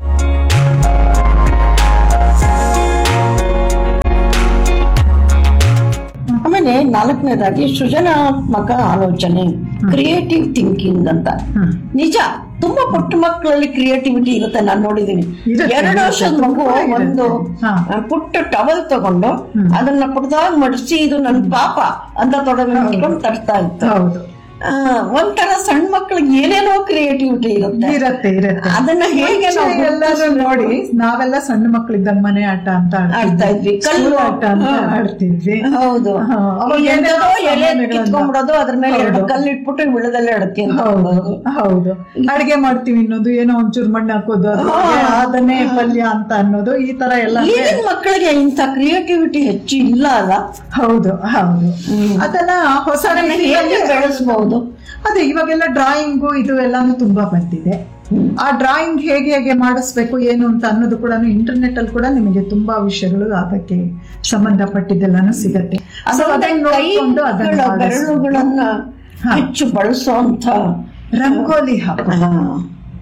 ಆಮೇಲೆ ನಾಲ್ಕನೇದಾಗಿ ಸೃಜನಾತ್ಮಕ ಆಲೋಚನೆ ಕ್ರಿಯೇಟಿವ್ ಥಿಂಕಿಂಗ್ ಅಂತ ಹ್ಮ್. ನಿಜ ತುಂಬಾ ಪುಟ್ಟ ಮಕ್ಕಳಲ್ಲಿ ಕ್ರಿಯೇಟಿವಿಟಿ ಇರುತ್ತೆ ನಾನು ನೋಡಿದೀನಿ ಇರುತ್ತೆ, ಎರಡು ಇರುತ್ತೆ, ವರ್ಷದ ಮಗು ತುಂಬಾ ಇರುತ್ತೆ. ಒಂದು ಹಾ. ಆ, ಪುಟ್ಟ ಟವಲ್ ತಗೊಂಡು ಹ್ಮ್. ಅದನ್ನ ಪುಟ್ಟದಾಗ ಮಡಿಸಿ ಇದು ನನ್ ಪಾಪ ಅಂತ ತೊಡಗ ಇಟ್ಕೊಂಡು ತರ್ತಾ ಇತ್ತು ಹೌದು ಆ, ಒಂಥರ ಸಣ್ಣ ಮಕ್ಕಳಿಗೆ ಏನೇನೋ ಕ್ರಿಯೇಟಿವಿಟಿ ಇರುತ್ತೆ ಇರತ್ತೆ ಇರತ್ತೆ ಅದನ್ನ ಹೇಗೆ ನಾವು ಮುಂಚೆ ಎಲ್ಲರೂ ನೋಡಿ ನಾವೆಲ್ಲ ಸಣ್ಣ ಮಕ್ಕಳಿದ್ದಾಗ ಮನೆ ಆಟ ಅಂತ ಆಡ್ತಾ ಇದ್ವಿ. ಕಲ್ಲು ಕಲ್ಲು ಆಟ ಅಂತ ಹಾ. ಆಡ್ತಿದ್ವಿ ಹೌದು ಹಾ, ಅವಾಗ ಎಂತದೋ ಏನೇನೋ ಎಲೆ ಸಾಮಾನುಗಳನ್ನ- ಕಿತ್ಕೊಂಡ್ಬಿಡೋದು ಅದ್ರ ಮೇಲೆ ಎರಡು ಹೌದು. ಕಲ್ಲು ಇಟ್ಬಿಟ್ಟು ವಿಳದಲ್ಲೇ ಅಡಕೆ ಅಂತ ಹೌದು ಹಾಕೋದು. ಹೌದು ಅಡಿಗೆ ಮಾಡ್ತೀವಿ ಅನ್ನೋದು ಏನೋ ಒಂಚೂರು ಮಣ್ಣು ಹಾಕೋದು ಅದು ಅದನ್ನೇ ಪಲ್ಯ ಅಂತ ಅನ್ನೋದು ಈ ತರ ಎಲ್ಲ ಈಗಿನ ಮಕ್ಕಳಿಗೆ ಇಂಥ ಕ್ರಿಯೇಟಿವಿಟಿ ಹೆಚ್ಚು ಇಲ್ಲ ಅಲ್ಲ ಹೌದು ಹೌದು ಅದನ್ನ ಹೊಸ ಅದನ್ನ ಹೇಗೆ ರೀತಿಯಲ್ಲಿ- ಬೆಳೆಸಬಹುದು ಅದೇ ಇವಾಗೆಲ್ಲ ಡ್ರಾಯಿಂಗು ಇದು ಎಲ್ಲಾನು ತುಂಬಾ ಬಂದಿದೆ ಆ ಡ್ರಾಯಿಂಗ್ ಹೇಗೆ ಹೇಗೆ ಮಾಡಿಸ್ಬೇಕು ಏನು ಅಂತ ಅನ್ನೋದು ಕೂಡ ಇಂಟರ್ನೆಟ್ ಅಲ್ಲಿ ಕೂಡ ನಿಮಗೆ ತುಂಬಾ ವಿಷಯಗಳು ಅದಕ್ಕೆ ಸಂಬಂಧಪಟ್ಟಿದ್ದೆಲ್ಲಾನು ಸಿಗತ್ತೆ So ಅದನ್ನ ನೋಡ್ಕೊಂಡು ಅದನ್ನ ಕೈಗಳ ಮಾಡಿಸ್ಬೋದು. ಬೆರಳುಗಳನ್ನ ಹಾ. ಹೆಚ್ಚು ಬಳಸುವಂತ ರಂಗೋಲಿ ಹಾಕೋ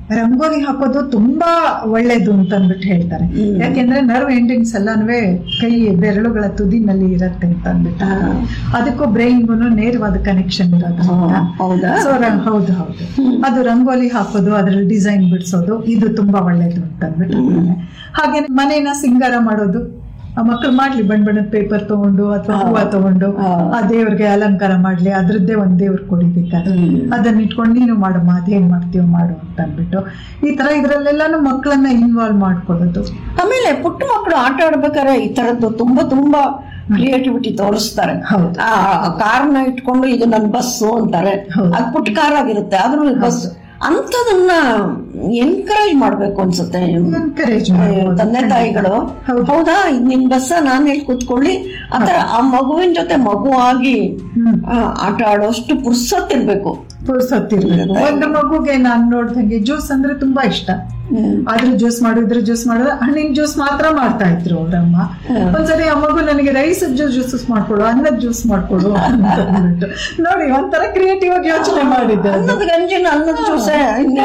ರಂಗೋಲಿ ಹಾಕೋದು ತುಂಬಾ ಒಳ್ಳೇದು ಅಂತ ಅಂದ್ಬಿಟ್ಟು ಹೇಳ್ತಾರೆ ಯಾಕೆಂದ್ರೆ ನರ್ವ್ ಎಂಡಿಂಗ್ಸ್ ಎಲ್ಲಾನು ಕೈ ಬೆರಳುಗಳ ತುದಿನಲ್ಲಿ ಇರತ್ತೆ ಅಂತ ಅಂದ್ಬಿಟ್ಟು ಅದಕ್ಕೂ ಬ್ರೈನ್ಗೂ ನೇರವಾದ ಕನೆಕ್ಷನ್ ಇರೋದ್ರಿಂದ ಹಾ, ಹೌದಾ? ಸೊ ಹೌದು ಹೌದು ಅದು ರಂಗೋಲಿ ಹಾಕೋದು ಅದ್ರಲ್ಲಿ ಡಿಸೈನ್ ಬಿಡಿಸೋದು ಇದು ತುಂಬಾ ಒಳ್ಳೇದು ಅಂತ ಅಂದ್ಬಿಟ್ಟು ಹೇಳ್ತಾರೆ. ಹಾಗೆ ಮನೇನ ಸಿಂಗಾರ ಮಾಡೋದು ಆ ಮಕ್ಕಳು ಮಾಡ್ಲಿ ಬಣ್ಣ ಬಣ್ಣದ ಪೇಪರ್ ತಗೊಂಡು ಅಥವಾ ಹೂವ ತಗೊಂಡು ಹಾ. ಆ ದೇವ್ರಿಗೆ ಅಲಂಕಾರ ಮಾಡ್ಲಿ ಅದ್ರದ್ದೇ ಒಂದ್ ದೇವ್ರ ಕೊಡಿಬೇಕಾದ್ರೆ ಅದನ್ನ ಇಟ್ಕೊಂಡು ನೀನು ಮಾಡಮ್ಮ ಅದೇನ್ ಮಾಡ್ತೀವೋ ಮಾಡು ಅಂತ ಅಂದ್ಬಿಟ್ಟು ಈ ತರ ಇದ್ರಲ್ಲೆಲ್ಲಾನು ಮಕ್ಕಳನ್ನ ಇನ್ವಾಲ್ವ್ ಮಾಡ್ಕೊಳ್ಳೋದು ಆಮೇಲೆ ಪುಟ್ಟ ಮಕ್ಕಳು ಆಟ ಆಡ್ಬೇಕಾದ್ರೆ ಈ ತರದ್ದು ತುಂಬಾ ತುಂಬಾ ಕ್ರಿಯೇಟಿವಿಟಿ ತೋರಿಸ್ತಾರೆ ಹೌದು. ಆ ಕಾರ್ನ ಇಟ್ಕೊಂಡು ಇದು ನನ್ನ ಬಸ್ಸು ಅಂತಾರೆ ಹೌದು. ಅದು ಪುಟ್ಟ ಕಾರ್ ಆಗಿರುತ್ತೆ ಆದ್ರೂ ಬಸ್ ಅಂತದನ್ನ ಎನ್ಕರೇಜ್ ಮಾಡ್ಬೇಕು ಅನ್ಸುತ್ತೆ ಎನ್ಕರೇಜ್ ತಂದೆ ತಾಯಿಗಳು ಹೌದು. ಹೌದಾ ಇದ್ ನಿನ್ ಬಸ್ಸ ನಾನ್ ಹೇಳಿ ಕೂತ್ಕೊಳ್ಳಿ ಆತರ ಆ ಮಗುವಿನ ಜೊತೆ ಮಗುವಾಗಿ ಹ್ಮ್. ಆ, ಆಟ ಆಡೋಷ್ಟು ಪುರ್ಸತ್ತಿರ್ಬೇಕು ಪುರ್ಸೊತ್ತಿರ್ಬೇಕು ಒಂದು ಮಗುಗೆ ನಾನ್ ನೋಡ್ದಂಗೆ ಜ್ಯೂಸ್ ಅಂದ್ರೆ ತುಂಬಾ ಇಷ್ಟ ಆದ್ರೂ ಜ್ಯೂಸ್ ಮಾಡಿದ್ರೆ ಜ್ಯೂಸ್ ಮಾಡಿದ್ರೆ ಹಣ್ಣಿನ ಜ್ಯೂಸ್ ಮಾತ್ರ ಮಾಡ್ತಾ ಇದ್ರು ಅವ್ರಮ್ಮ ಒಂದ್ಸರಿ ಆ ಮಗು ನನಗೆ ರೈಸ್ ಜ್ಯೂಸ್ ಮಾಡ್ಕೊಡು ಅನ್ನದ ಜ್ಯೂಸ್ ಮಾಡ್ಕೊಡು ಅಂತ ಅಂದ್ಬಿಟ್ಟು ನೋಡಿ ಒಂಥರ ಕ್ರಿಯೇಟಿವ್ ಆಗಿ ಯೋಚನೆ ಮಾಡಿದ್ದೆ ಅದು. ಅನ್ನದ ಗಂಜಿನ ಅನ್ನದ ಜ್ಯೂಸೆ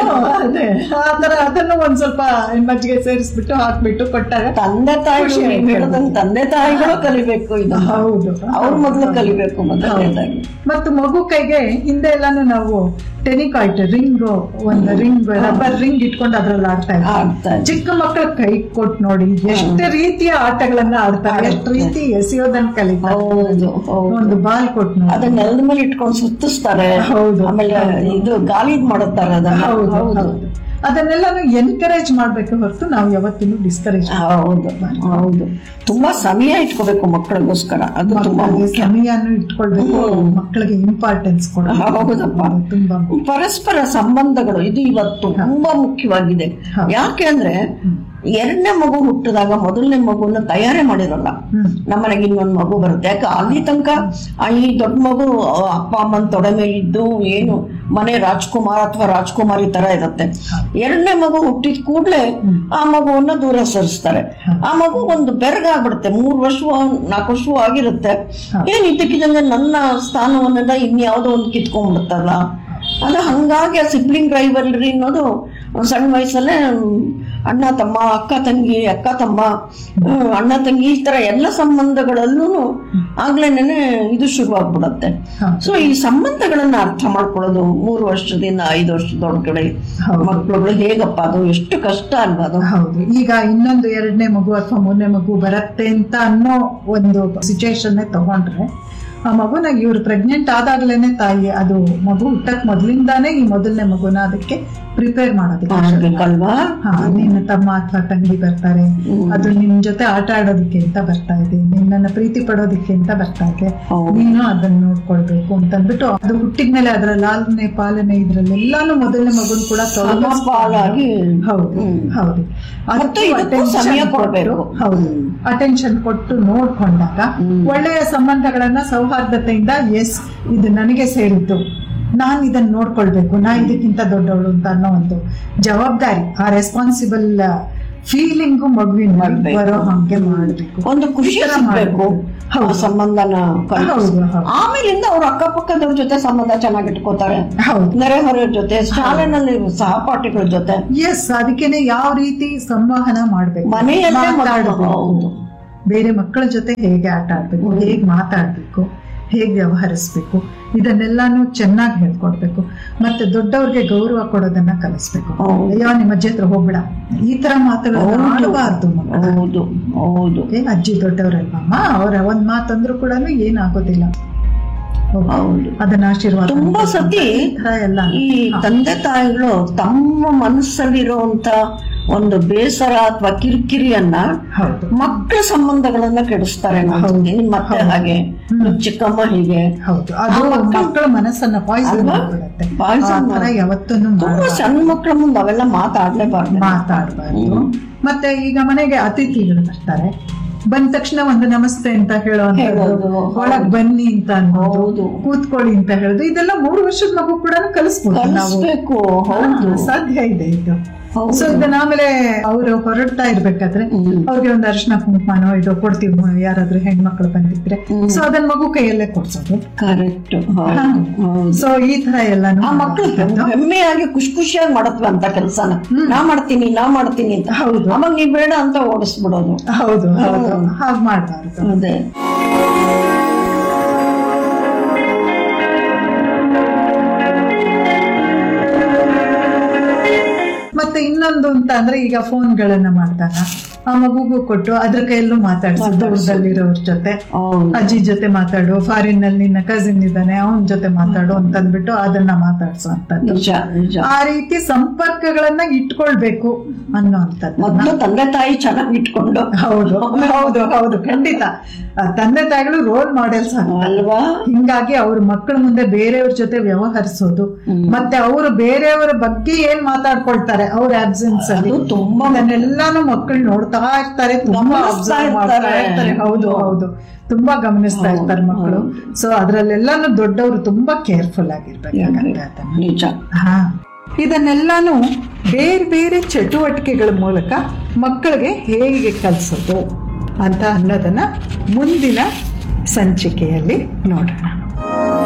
ಅದೇ ಆ ತರ ಅದನ್ನು ಒಂದ್ ಸ್ವಲ್ಪ ಮಜ್ಜಿಗೆ ಸೇರಿಸ್ಬಿಟ್ಟು ಹಾಕ್ಬಿಟ್ಟು ಕೊಟ್ಟಾಗ ತಂದೆ ತಾಯಿಗಳು ಖುಷಿ ನೀವ್ ಹೇಳ್ದಂಗ್ ತಂದೆ ತಾಯಿಗಳು ಕಲಿಬೇಕು ಇದು ಹೌದು ಅವ್ರ ಮೊದ್ಲು ಕಲಿಬೇಕು ಮೊದಲನೇದಾಗಿ ಮತ್ತು ಮಗು ಕೈಗೆ ಹಿಂದೆ ಎಲ್ಲಾನು ನಾವು ಟೆನಿಕಾಯ್ಟ್ ರಿಂಗ್ ಒಂದು ರಿಂಗ್ ರಬ್ಬರ್ ರಿಂಗ್ ಇಟ್ಕೊಂಡು ಅದ್ರಲ್ಲಿ ಆಡ್ತಾ ಇದ್ವಿ ಆಡ್ತಾ ಇದ್ವಿ. ಚಿಕ್ಕ ಮಕ್ಕಳ ಕೈ ಕೊಟ್ಟು ನೋಡಿ ಎಷ್ಟು ರೀತಿಯ ಆಟಗಳನ್ನ ಆಡ್ತಾರೆ ಎಷ್ಟು ರೀತಿ ಎಸೆಯೋದನ್ನ ಕಲಿತಾರೆ ಹೌದು ಹೌದು ಒಂದು ಬಾಲ್ ಕೊಟ್ಟು ನೋಡಿ ಅದನ್ನ ನೆಲದ ಮೇಲೆ ಇಟ್ಕೊಂಡು ಸುತ್ತಿಸ್ತಾರೆ ಹೌದು. ಆಮೇಲೆ ಇದು ಗಾಲಿದ್ ಮಾಡುತ್ತಾರೆ ಅದನ್ನ ಹೌದು ಹೌದು ಹೌದು ಅದನ್ನೆಲ್ಲಾನು ಎನ್ಕರೇಜ್ ಮಾಡ್ಬೇಕು ಹೊರತು ನಾವು ಯಾವತ್ತಿನೂ ಡಿಸ್ಕರೇಜ್ ಹೌದು ಹೌದು ತುಂಬಾ ಸಮಯ ಇಟ್ಕೋಬೇಕು ಮಕ್ಕಳಿಗೋಸ್ಕರ ಅದು ತುಂಬಾ ಮಕ್ಕಳಿಗೆ ಮುಖ್ಯ ಸಮಯನೂ ಇಟ್ಕೊಳ್ಬೇಕು ಮಕ್ಕಳಿಗೆ ಇಂಪಾರ್ಟೆನ್ಸ್ ಕೊಡಬೇಕು ಹೌದಪ್ಪ. ಅದು ತುಂಬಾ ಮುಖ್ಯ. ಪರಸ್ಪರ ಸಂಬಂಧಗಳು ಇದು ಇವತ್ತು ತುಂಬಾ ಮುಖ್ಯವಾಗಿದೆ ಹೌದು. ಯಾಕೆ ಅಂದ್ರೆ ಎರಡನೇ ಮಗು ಹುಟ್ಟಿದಾಗ ಮೊದಲನೇ ಮಗುನ ತಯಾರಿ ಮಾಡಿರಲ್ಲ ಹ್ಮ್. ನಮ್ಮನೆಗೆ ಇನ್ನೊಂದು ಮಗು ಬರುತ್ತೆ ಯಾಕೆ ಅಲ್ಲಿ ತನಕ ಆ ಈ ದೊಡ್ಡ ಮಗು ಆ, ಅಪ್ಪ ಅಮ್ಮನ ತೊಡೆ ಮೇಲೆ ಇದ್ದು ಏನು ಮನೆ ರಾಜ್ಕುಮಾರ್ ಅಥವಾ ರಾಜ್ಕುಮಾರಿ ತರ ಇರುತ್ತೆ ಎರಡನೇ ಮಗು ಹುಟ್ಟಿದ ಕೂಡ್ಲೆ ಆ ಮಗುವನ್ನ ದೂರ ಸರಿಸ್ತಾರೆ ಆ ಮಗು ಒಂದು ಬೆರಗಾಗ್ಬಿಡುತ್ತೆ ಮೂರು ವರ್ಷ ನಾಲ್ಕು ವರ್ಷ ಆಗಿರುತ್ತೆ ಏನ್ ಇದ್ದಕ್ಕಿದ್ದಂಗೆ ನನ್ನ ಸ್ಥಾನವನ್ನೆಲ್ಲ ಇನ್ಯಾವುದೋ ಒಂದು ಕಿತ್ಕೊಂಡ್ಬಿಡುತ್ತಲ್ಲ ಅದು ಹಂಗಾಗಿ ಆ ಸಿಬ್ಲಿಂಗ್ ರೈವಲ್ರಿ ಅನ್ನೋದು ಒಂದ್ ಸಣ್ಣ ವಯಸ್ಸಲ್ಲೇ ಹ್ಮ್, ಅಣ್ಣ ತಮ್ಮ ಅಕ್ಕ ತಂಗಿ ಅಕ್ಕ ತಮ್ಮ ಹ್ಮ್, ಅಣ್ಣ ತಂಗಿ ಈ ತರ ಎಲ್ಲ ಸಂಬಂಧಗಳಲ್ಲೂ ಆಗ್ಲೇನೆ ಇದು ಶುರುವಾಗ್ಬಿಡತ್ತೆ ಹೌದು. ಸೊ ಈ ಸಂಬಂಧಗಳನ್ನ ಅರ್ಥ ಮಾಡ್ಕೊಳ್ಳೋದು ಮೂರು ವರ್ಷದಿಂದ ಐದು ವರ್ಷದೊಳಗಡೆ ಹೌದು. ಮಕ್ಕಳುಗಳು ಹೇಗಪ್ಪ ಅದು ಎಷ್ಟು ಕಷ್ಟ ಅಲ್ವಾ ಅದು ಹೌದು ಈಗ ಇನ್ನೊಂದು ಎರಡನೇ ಮಗು ಅಥವಾ ಮೂರನೇ ಮಗು ಬರತ್ತೆ ಅಂತ ಅನ್ನೋ ಒಂದು ಸಿಚುಯೇಷನ್ ತಗೊಂಡ್ರೆ ಆ ಮಗುನ ಇವ್ರು ಪ್ರೆಗ್ನೆಂಟ್ ಆದಾಗ್ಲೇನೆ ತಾಯಿ ಅದು ಮಗು ಹುಟ್ಟಕ್ ಮೊದ್ಲಿಂದಾನೇ ಈ ಮೊದಲನೇ ಮಗುನ ಅದಕ್ಕೆ ಪ್ರಿಪೇರ್ ಮಾಡೋದಕ್ಕೆ ಮಾಡ್ಬೇಕಲ್ವಾ ಹಾ ನಿನ್ನ ತಮ್ಮ ಅಥವಾ ತಂಗಿ ಬರ್ತಾರೆ ಅದು ನಿನ್ ಜೊತೆ ಆಟ ಆಡೋದಕ್ಕೆ ಅಂತ ಬರ್ತಾ ಇದೆ ನಿನ್ನನ್ನ ಪ್ರೀತಿ ಪಡೋದಕ್ಕೆ ಅಂತ ಬರ್ತಾ ಇದೆ ಹೌದು. ನೀನು ಅದನ್ನ ನೋಡ್ಕೊಳ್ಬೇಕು ಅಂತ ಅಂದ್ಬಿಟ್ಟು ಅದು ಹುಟ್ಟಿದ್ಮೇಲೆ ಅದರ ಲಾಲನೆ ಪಾಲನೆ ಇದ್ರಲ್ಲೆಲ್ಲಾನು ಮೊದಲನೇ ಮಗುನ್ ಕೂಡ ತೊಡಗಿಸ್ಕೊಂಡು- ಸಮಪಾಲಾಗಿ ಹೌದು ಹೌದು ಮತ್ತು ಅದಕ್ಕೂ ಇದಕ್ಕೂ attention ಸಮಯ ಕೊಟ್ಟು- ಕೊಡ್ಬೇಕು. ಹೌದು ಅಟೆನ್ಷನ್ ಕೊಟ್ಟು ನೋಡ್ಕೊಂಡಾಗ ಒಳ್ಳೆಯ ಸಂಬಂಧಗಳನ್ನ ಸೌಹಾರ್ದತೆಯಿಂದ ಎಸ್ ಇದು ನನಗೆ ಸೇರಿದ್ದು ನಾನು ಇದನ್ನ ನೋಡ್ಕೊಳ್ಬೇಕು ನಾ ಇದಕ್ಕಿಂತ ದೊಡ್ಡವಳು ಅಂತ ಅನ್ನೋ ಒಂದು ಜವಾಬ್ದಾರಿ ಆ ರೆಸ್ಪಾನ್ಸಿಬಲ್ ಫೀಲಿಂಗು ಮಗುವಿನ ಮಾಡ್ಬೇಕು. ಬರೋ ಹಂಗೆ ಮಾಡ್ಬೇಕು ಒಂದು ಖುಷಿ ಈ ತರ ಸಿಗ್ಬೇಕು ಆ ಹೌದು ಸಂಬಂಧನ ಕಲ್ಪಿಸಿ. ಹೌದು, ಹೌದು. ಆಮೇಲಿಂದ ಅವ್ರ ಅಕ್ಕಪಕ್ಕದವ್ರ ಜೊತೆ ಸಂಬಂಧ ಚೆನ್ನಾಗಿ ಇಟ್ಕೋತಾರೆ ಹೌದು ನೆರೆಹೊರೆಯ ಜೊತೆ ಶಾಲೆನಲ್ಲಿ ಸಹಪಾಠಿಗಳ ಜೊತೆ ಎಸ್ ಅದಕ್ಕೇನೆ ಯಾವ ರೀತಿ ಸಂವಹನ ಮಾಡ್ಬೇಕು ಮನೆಯಲ್ಲೇ ಮಕ್ಕಳು- ಮಾತಾಡ್ಬೇಕು ಹೌದು. ಬೇರೆ ಮಕ್ಕಳ ಜೊತೆ ಹೇಗೆ ಆಟ ಆಡ್ಬೇಕು ಹೇಗೆ ಮಾತಾಡ್ಬೇಕು ಹೇಗೆ ವ್ಯವಹರಿಸ್ಬೇಕು ಇದನ್ನೆಲ್ಲಾನು ಚೆನ್ನಾಗಿ ಹೇಳ್ಕೊಡ್ಬೇಕು ಮತ್ತೆ ದೊಡ್ಡವ್ರಿಗೆ ಗೌರವ ಕೊಡೋದನ್ನ ಕಲಿಸ್ಬೇಕು ಹೌದು. ಅಯ್ಯೋ ನಿಮ್ಮ ಅಜ್ಜಿ ಹತ್ರ ಹೋಗ್ಬೇಡ ಈ ತರ ಮಾತುಗಳನ್ನ ಆಡಬಾರ್ದು ಮಕ್ಕಳು ಹೌದು ಹೌದು ಏ, ಅಜ್ಜಿ ದೊಡ್ಡವರಲ್ವಮ್ಮ ಅವ್ರ ಒಂದ್ ಮಾತಂದ್ರು ಕೂಡ ಏನಾಗೋದಿಲ್ಲ ಹೋಗು. ಹೌದು. ಅದನ್ನ ಆಶೀರ್ವಾದ ತುಂಬಾ ಮಾಡ್ಬೇಕು ಅಂತ ಸತಿ ಈ ತರ ಎಲ್ಲ ಈ ತಂದೆ ತಾಯಿಗಳು ತಮ್ಮ ಮನಸ್ಸಲ್ಲಿರುವಂತ ಒಂದು ಬೇಸರ ಅಥವಾ ಕಿರಿಕಿರಿಯನ್ನ ಹೌದು ಮಕ್ಕಳ ಸಂಬಂಧಗಳನ್ನ ಕೆಡಿಸ್ತಾರೆ ಹೌದು. ನಿಮ್ಮ ಮತ್ತೆ ಹಾಗೆ ನಿಮ್ ಚಿಕ್ಕಮ್ಮ ಹೀಗೆ ಹೌದು ಅದು ಮಕ್ಕಳ ಮನಸ್ಸನ್ನ ಪಾಯ್ಸನ್ ಅಲ್ವಾ? ಮಾಡ್ಬಿಡುತ್ತೆ Poison ಆ ಥರ ಯಾವತ್ತೂ ತುಂಬಾ ಸಣ್ಣ ಮಕ್ಕಳ ಮುಂದೆ ಅವೆಲ್ಲ ಮಾತಾಡ್ಲೇಬಾರ್ದು ಮಾತಾಡಬಾರ್ದು ಮತ್ತೆ ಈಗ ಮನೆಗೆ ಅತಿಥಿಗಳು ಬರ್ತಾರೆ ಬಂದ ತಕ್ಷಣ ಒಂದು ನಮಸ್ತೆ ಅಂತ ಹೇಳೋವಂಥದ್ದು ಹೇಳೋದು, ಒಳಗ್ ಬನ್ನಿ ಅಂತ ಅನ್ನೋದು ಹೌದು. ಕೂತ್ಕೊಳ್ಳಿ ಅಂತ ಹೇಳೋದು ಇದೆಲ್ಲ ಮೂರು ವರ್ಷದ ಮಗು ಕೂಡ ಕಲಿಸ್ಬೋದು ನಾವು ಕಲಿಸ್ಬೇಕು ಹೌದು ಹಾ, ಸಾಧ್ಯ ಇದೆ ಇದು ಹೌದು. ಸೊ ಇದನ್ನ ಆಮೇಲೆ ಅವರು ಹೊರಡ್ತಾ ಇರ್ಬೇಕಾದ್ರೆ ಅವ್ರಿಗೆ ಒಂದು ಅರಿಶಿನ ಕುಂಕುಮನೋ ಇದು ಕೊಡ್ತೀವಿ ಮ- ಯಾರಾದ್ರೂ ಹೆಣ್ಮಕ್ಳು ಬಂದಿದ್ರೆ ಸೊ ಅದನ್ನ ಮಗು ಕೈಯಲ್ಲೇ ಕೊಡ್ಸೋದು ಕರೆಕ್ಟ್ ಹಾ. ಹೌದು ಸೊ ಈ ತರ ಎಲ್ಲಾನು ಆ ಮಕ್ಕಳು ಹೆಮ್ಮೆಯಾಗಿ ಖುಷಿ ಖುಷಿಯಾಗಿ ಮಾಡತ್ವೆ ಅಂತ ಕೆಲಸನ ನಾ ಮಾಡ್ತೀನಿ ನಾ ಮಾಡ್ತೀನಿ ಅಂತ ಹೌದು. ಅವಾಗ ನೀ ಬೇಡ ಅಂತ ಓಡಿಸ್ಬಿಡೋದು ಹೌದು ಹೌದು ಹಾಗೆ ಮಾಡ್ಬಾರ್ದು ಅದೇ ಮತ್ತೆ ಇನ್ನೊಂದು ಅಂತ ಅಂದ್ರೆ ಈಗ ಫೋನ್ಗಳನ್ನ ಮಾಡ್ದಾಗ ಆ ಮಗುಗೂ ಕೊಟ್ಟು ಅದ್ರ ಕೈಯಲ್ಲೂ ಮಾತಾಡ್ಸು ದೂರದಲ್ಲಿರೋರ್ ಜೊತೆ ಹೌದು ಅಜ್ಜಿ ಜೊತೆ ಮಾತಾಡು ಫಾರಿನ್ ನಲ್ಲಿ ನಿನ್ನ ಕಸಿನ್ ಇದ್ದಾನೆ ಅವನ ಜೊತೆ ಮಾತಾಡು ಅಂತಂದ್ಬಿಟ್ಟು ಅದನ್ನ ಮಾತಾಡ್ಸು ಅಂತದ್ದು ನಿಜ ನಿಜ ಆ ರೀತಿ ಸಂಪರ್ಕಗಳನ್ನ ಇಟ್ಕೊಳ್ಬೇಕು ಅನ್ನೋ ಅಂತದ್ದು ಮೊದ್ಲು ತಂದೆ ತಾಯಿ ಚೆನ್ನಾಗಿ ಇಟ್ಕೊಂಡು ಹೌದು ಹೌದು ಹೌದು ಖಂಡಿತ ಆ ತಂದೆ ತಾಯಿಗಳು ರೋಲ್ ಮಾಡೆಲ್ಸ್ ಅಲ್ವಾ ಹಿಂಗಾಗಿ ಅವ್ರ ಮಕ್ಕಳ ಮುಂದೆ ಬೇರೆಯವ್ರ ಜೊತೆ ವ್ಯವಹರಿಸೋದು ಮತ್ತೆ ಅವರು ಬೇರೆಯವರ ಬಗ್ಗೆ ಏನ್ ಮಾತಾಡ್ಕೊಳ್ತಾರೆ ಅವ್ರ ಆಬ್ಸೆನ್ಸ್ ಅಲ್ಲಿ ಅದು ತುಂಬಾ ಅದನ್ನೆಲ್ಲಾನು ಮಕ್ಕಳು ನೋಡ್ತಾ ಇರ್ತಾರೆ ತುಂಬಾ ಗಮನಿಸ್ತಾ observe ಮಾಡ್ತಾ ಇರ್ತಾರೆ. ಇರ್ತಾರೆ ಹೌದು ಹೌದು ತುಂಬಾ ಗಮನಿಸ್ತಾ ಇರ್ತಾರೆ ಮಕ್ಕಳು ಸೊ ಅದ್ರಲ್ಲೆಲ್ಲಾನು ದೊಡ್ಡವರು ತುಂಬಾ ಕೇರ್ಫುಲ್ ಆಗಿರ್ಬೇಕಾಗತ್ತೆ ಅದನ್ನ ನಿಜ ಹಾ ಇದನ್ನೆಲ್ಲಾನು ಬೇರೆ ಬೇರೆ ಚಟುವಟಿಕೆಗಳ ಮೂಲಕ ಮಕ್ಕಳಿಗೆ ಹೇಗೆ ಕಲಿಸೋದು ಅಂತ ಅನ್ನೋದನ್ನ ಮುಂದಿನ ಸಂಚಿಕೆಯಲ್ಲಿ ನೋಡೋಣ